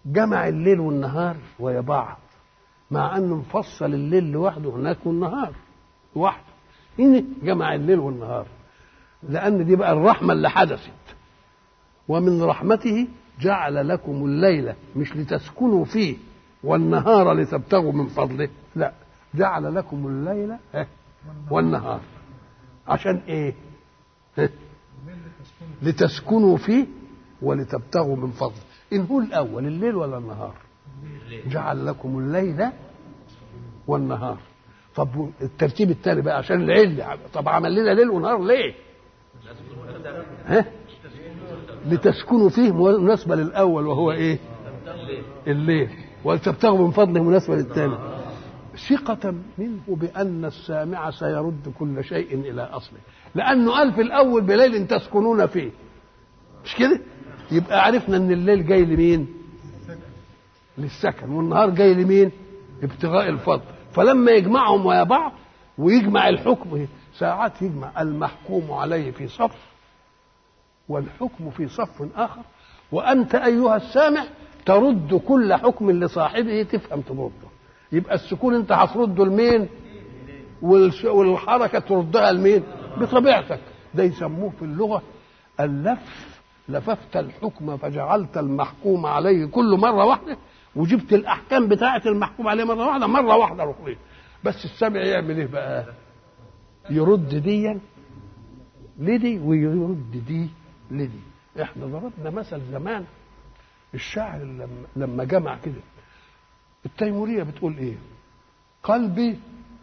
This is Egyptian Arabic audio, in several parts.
جمع الليل والنهار ويا بعض مع انه مفصل الليل لوحده هناك والنهار لوحده هنا جمع الليل والنهار لان دي بقى الرحمه اللي حدثت ومن رحمته جعل لكم الليل مش لتسكنوا فيه والنهار لتبتغوا من فضله لا جعل لكم الليل والنهار عشان ايه لتسكنوا فيه ولتبتغوا من فضله ان هو الاول الليل ولا النهار جعل لكم الليل والنهار طب الترتيب التالي بقى عشان العله طب عمل لنا ليل ونهار ليه ها لتسكنوا فيه مناسبه للاول وهو ايه الليل ولتبتغوا من فضله مناسبه للثاني ثقة منه بأن السامع سيرد كل شيء إلى أصله لأنه قال في الأول بليل تسكنون فيه مش كده يبقى عرفنا أن الليل جاي لمين للسكن والنهار جاي لمين ابتغاء الفضل فلما يجمعهم ويا بعض ويجمع الحكم ساعات يجمع المحكوم عليه في صف والحكم في صف آخر وأنت أيها السامع ترد كل حكم لصاحبه تفهم ترده يبقى السكون انت هترده لمين والحركه تردها لمين بطبيعتك ده يسموه في اللغه اللف لففت الحكم فجعلت المحكوم عليه كل مره واحده وجبت الاحكام بتاعه المحكوم عليه مره واحده مره واحده ركنين بس السامع يعمل ايه بقى يرد ديا لدي ويرد دي لدي احنا ضربنا مثل زمان الشاعر لما لما جمع كده التيموريه بتقول ايه قلبي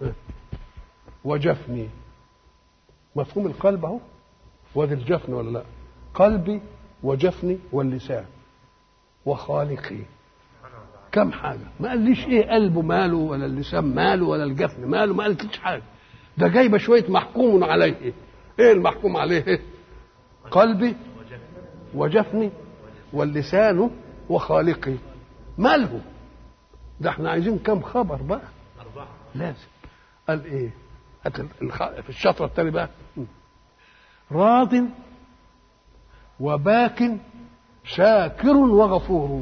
وجفني مفهوم القلب اهو وادي الجفن ولا لا قلبي وجفني واللسان وخالقي كم حاجة ما قاليش ايه قلبه ماله ولا اللسان ماله ولا الجفن ماله ما قالتش حاجة ده جايبة شوية محكوم عليه ايه, إيه المحكوم عليه إيه؟ قلبي وجفني واللسان وخالقي ماله ده احنا عايزين كم خبر بقى أربعة لازم قال ايه هات الخ... في الشطرة التاني بقى راض وباك شاكر وغفور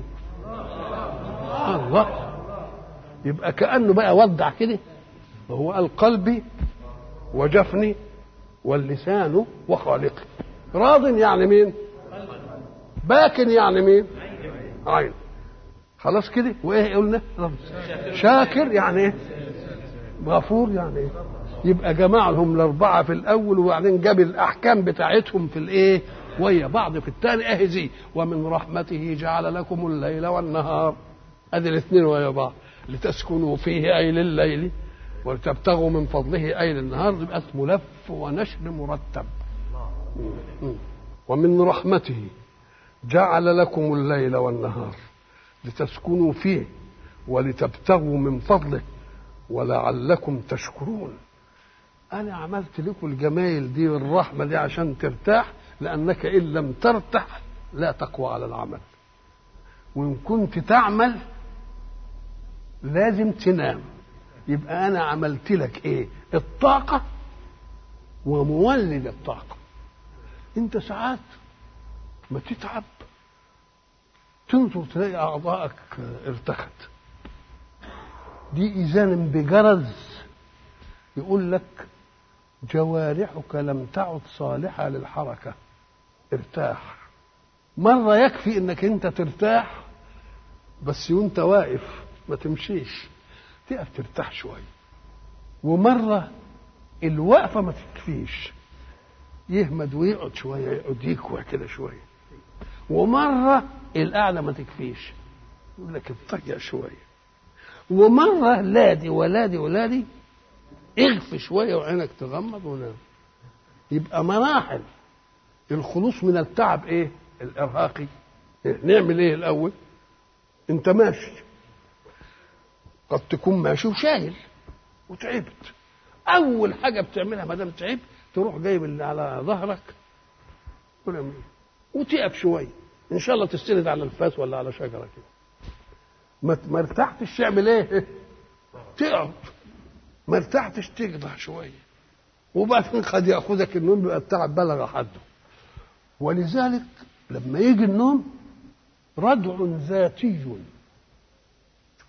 الله يبقى كأنه بقى ودع كده وهو قال قلبي وجفني واللسان وخالقي راض يعني مين باك يعني مين عين خلاص كده وايه قلنا شاكر يعني ايه غفور يعني ايه يبقى جمع لهم الاربعه في الاول وبعدين جاب الاحكام بتاعتهم في الايه ويا بعض في الثاني اهي زي ومن رحمته جعل لكم الليل والنهار ادي الاثنين ويا بعض لتسكنوا فيه اي لليل ولتبتغوا من فضله اي للنهار يبقى اسمه لف ونشر مرتب ومن رحمته جعل لكم الليل والنهار لتسكنوا فيه ولتبتغوا من فضله ولعلكم تشكرون انا عملت لكم الجمايل دي والرحمه دي عشان ترتاح لانك ان لم ترتاح لا تقوى على العمل وان كنت تعمل لازم تنام يبقى انا عملت لك ايه الطاقه ومولد الطاقه انت ساعات ما تتعب تنظر تلاقي اعضائك ارتخت دي اذان بجرز يقول لك جوارحك لم تعد صالحه للحركه ارتاح مره يكفي انك انت ترتاح بس وانت واقف ما تمشيش تقف ترتاح شويه ومره الوقفه ما تكفيش يهمد ويقعد شويه يقعد يكوى كده شويه ومره القعده ما تكفيش يقول لك اتطيق شويه ومره لا دي ولا دي ولا دي اغفي شويه وعينك تغمض ونام يبقى مراحل الخلوص من التعب ايه الارهاقي إيه؟ نعمل ايه الاول انت ماشي قد تكون ماشي وشايل وتعبت اول حاجه بتعملها ما دام تعبت تروح جايب اللي على ظهرك ونعمل ايه وتقف شويه ان شاء الله تستند على الفاس ولا على شجره كده ما ما ارتحتش تعمل ايه تقعد ما ارتحتش تقطع شويه وبعدين قد ياخذك النوم بيبقى التعب بلغ حده ولذلك لما يجي النوم ردع ذاتي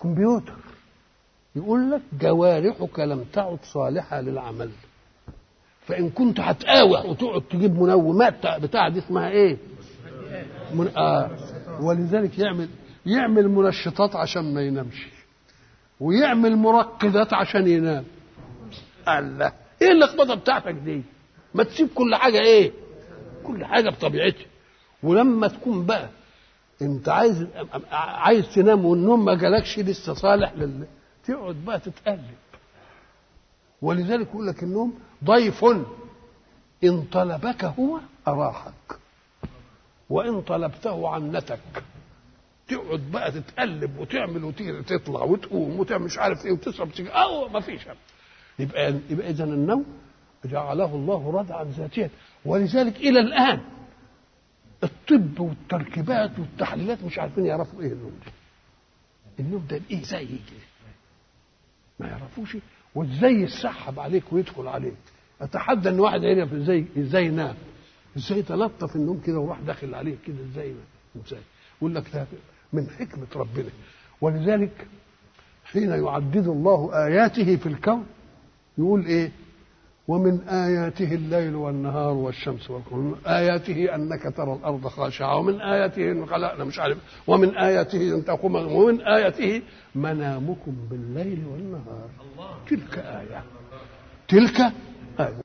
كمبيوتر يقول لك جوارحك لم تعد صالحة للعمل فإن كنت هتقاوح وتقعد تجيب منومات بتاع دي اسمها إيه؟ من آه ولذلك يعمل يعمل منشطات عشان ما ينامش ويعمل مركزات عشان ينام الله ايه اللخبطه بتاعتك دي ما تسيب كل حاجه ايه كل حاجه بطبيعتها ولما تكون بقى انت عايز عايز تنام والنوم ما جالكش لسه صالح لل تقعد بقى تتقلب ولذلك يقول لك النوم ضيف ان طلبك هو اراحك وان طلبته عنتك تقعد بقى تتقلب وتعمل وتطير تطلع وتقوم وتعمل مش عارف ايه وتشرب سيجاره اه ما فيش يبقى يبقى اذا النوم جعله الله ردعا ذاتيا ولذلك الى الان الطب والتركيبات والتحليلات مش عارفين يعرفوا ايه النوم ده النوم ده ايه زي كده ما يعرفوش وازاي يسحب عليك ويدخل عليك اتحدى ان واحد هنا في ازاي ازاي نام ازاي تلطف النوم كده وراح داخل عليك كده ازاي ازاي يقول لك ده من حكمه ربنا ولذلك حين يعدد الله اياته في الكون يقول ايه ومن آياته الليل والنهار والشمس والقمر من آياته أنك ترى الأرض خاشعة ومن آياته أن خلقنا مش عارف ومن آياته أن تقوم ومن آياته منامكم بالليل والنهار تلك آية تلك آية